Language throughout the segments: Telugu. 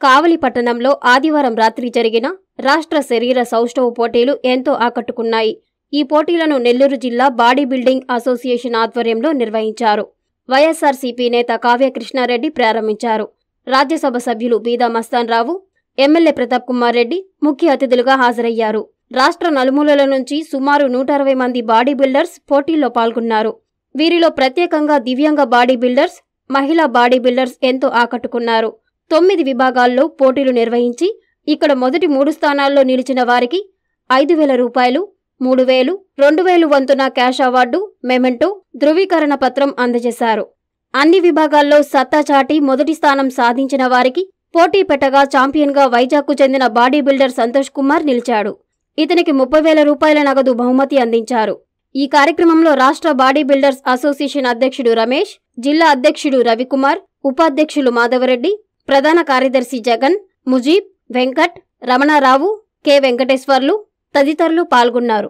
కావలి పట్టణంలో ఆదివారం రాత్రి జరిగిన రాష్ట్ర శరీర సౌష్ఠవ పోటీలు ఎంతో ఆకట్టుకున్నాయి ఈ పోటీలను నెల్లూరు జిల్లా బాడీ బిల్డింగ్ అసోసియేషన్ ఆధ్వర్యంలో నిర్వహించారు వైఎస్ఆర్సీపీ నేత కావ్య కృష్ణారెడ్డి ప్రారంభించారు రాజ్యసభ సభ్యులు బీదా మస్తాన్ రావు ఎమ్మెల్యే ప్రతాప్ కుమార్ రెడ్డి ముఖ్య అతిథులుగా హాజరయ్యారు రాష్ట్ర నలుమూలల నుంచి సుమారు నూట అరవై మంది బాడీ బిల్డర్స్ పోటీల్లో పాల్గొన్నారు వీరిలో ప్రత్యేకంగా దివ్యాంగ బాడీ బిల్డర్స్ మహిళా బాడీ బిల్డర్స్ ఎంతో ఆకట్టుకున్నారు తొమ్మిది విభాగాల్లో పోటీలు నిర్వహించి ఇక్కడ మొదటి మూడు స్థానాల్లో నిలిచిన వారికి ఐదు వేల రూపాయలు మూడు వేలు రెండు వేలు వంతున క్యాష్ అవార్డు మెమెంటో ధృవీకరణ పత్రం అందజేశారు అన్ని విభాగాల్లో సత్తా చాటి మొదటి స్థానం సాధించిన వారికి పోటీ పెట్టగా ఛాంపియన్గా వైజాగ్కు చెందిన బాడీ బిల్డర్ సంతోష్ కుమార్ నిలిచాడు ఇతనికి ముప్పై వేల రూపాయల నగదు బహుమతి అందించారు ఈ కార్యక్రమంలో రాష్ట్ర బాడీ బిల్డర్స్ అసోసియేషన్ అధ్యక్షుడు రమేష్ జిల్లా అధ్యక్షుడు రవికుమార్ ఉపాధ్యక్షులు మాధవరెడ్డి ప్రధాన కార్యదర్శి జగన్ ముజీబ్ వెంకట్ రమణారావు కె వెంకటేశ్వర్లు తదితరులు పాల్గొన్నారు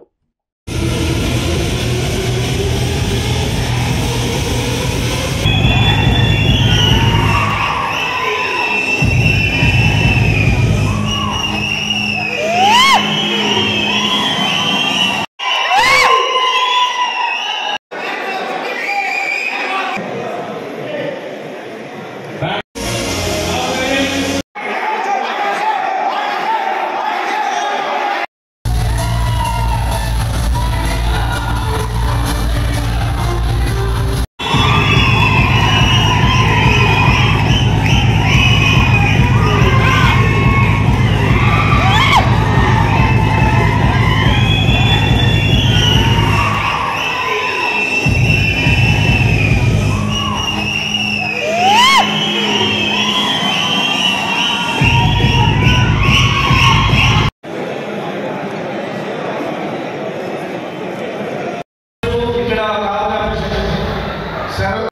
ఇక్కడ కావాలి సెలవు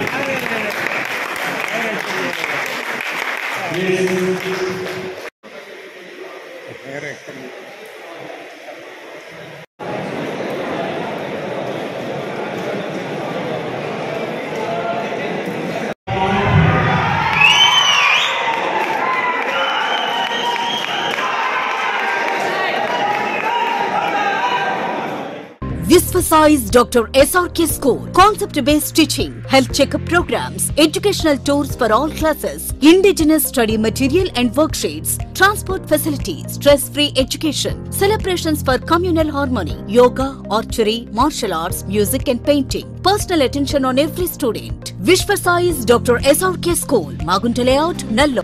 Visvasize Dr. SRK School. Concept based teaching, health checkup programs, educational tours for all classes, indigenous study material and worksheets, transport facilities, stress free education, celebrations for communal harmony, yoga, archery, martial arts, music and painting. Personal attention on every student. Vishvasize Dr. SRK School, Magunta Layout, Nallo.